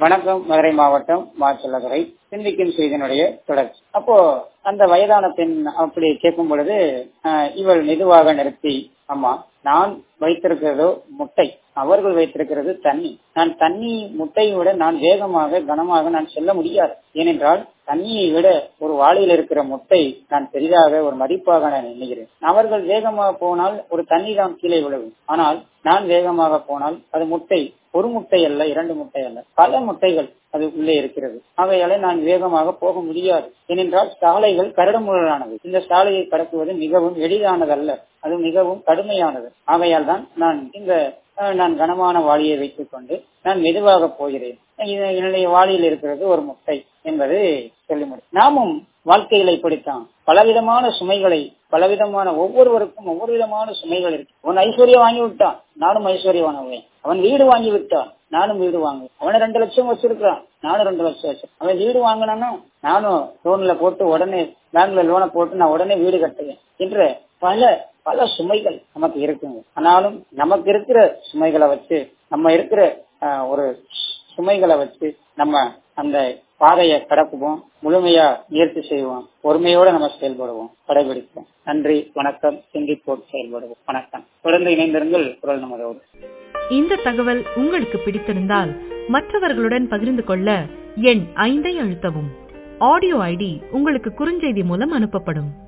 வணக்கம் மதுரை மாவட்டம் மாச்சல்லதுறை சிந்திக்கும் செய்தியினுடைய தொடர்ச்சி அப்போ அந்த வயதான பெண் அப்படி கேட்கும் பொழுது ஆஹ், இவள் மெதுவாக நிறுத்தி அம்மா நான் வைத்திருக்கிறதோ முட்டை அவர்கள் வைத்திருக்கிறது தண்ணி நான் தண்ணி முட்டையை விட நான் வேகமாக கனமாக நான் செல்ல முடியாது ஏனென்றால் தண்ணியை விட ஒரு வாளியில் இருக்கிற முட்டை நான் பெரிதாக ஒரு மதிப்பாக நான் எண்ணுகிறேன் அவர்கள் வேகமாக போனால் ஒரு தண்ணி தான் கீழே விழுகும் ஆனால் நான் வேகமாக போனால் அது முட்டை ஒரு முட்டை அல்ல இரண்டு முட்டை அல்ல பல முட்டைகள் அது உள்ளே இருக்கிறது அவையால நான் வேகமாக போக முடியாது ஏனென்றால் சாலைகள் கரடுமுரடானது இந்த சாலையை கடக்குவது மிகவும் எளிதானதல்ல அது மிகவும் கடுமையானது ஆகையால் தான் நான் இந்த அஹ், நான் கனமான வாளியை வைத்துக் கொண்டு நான் மெதுவாக போகிறேன் இது என்னுடைய வாளியில் இருக்கிறது ஒரு முட்டை என்பது சொல்லி முடியும் நாமும் வாழ்க்கையில இப்படித்தான் பலவிதமான சுமைகளை பலவிதமான ஒவ்வொருவருக்கும் ஒவ்வொரு விதமான சுமைகள் இருக்கு அவன் ஐஸ்வர்யம் வாங்கி விட்டான் நானும் ஐஸ்வர்யவானவன் அவன் வீடு வாங்கி விட்டான் நானும் வீடு வாங்குவேன் அவன் ரெண்டு லட்சம் வச்சிருக்கான் நானும் ரெண்டு லட்சம் வச்சிருக்கேன் அவன் வீடு வாங்கினானா நானும் லோன்ல போட்டு உடனே பேங்க்ல லோனை போட்டு நான் உடனே வீடு கட்டுவேன் என்ற பல பல சுமைகள் நமக்கு இருக்குங்க ஆனாலும் நமக்கு இருக்கிற சுமைகளை வச்சு நம்ம இருக்கிற ஆஹ், ஒரு சுமைகளை வச்சு நம்ம அந்த பாதையை கடக்குவோம் முழுமையா முயற்சி செய்வோம் பொறுமையோட நம்ம செயல்படுவோம் கடைபிடிப்போம் நன்றி வணக்கம் சிந்திப்போம் செயல்படுவோம் வணக்கம் தொடர்ந்து இணைந்திருங்கள் குரல் நமதோடு இந்த தகவல் உங்களுக்கு பிடித்திருந்தால் மற்றவர்களுடன் பகிர்ந்து கொள்ள எண் ஐந்தை அழுத்தவும் ஆடியோ ஐடி உங்களுக்கு குறுஞ்செய்தி மூலம் அனுப்பப்படும்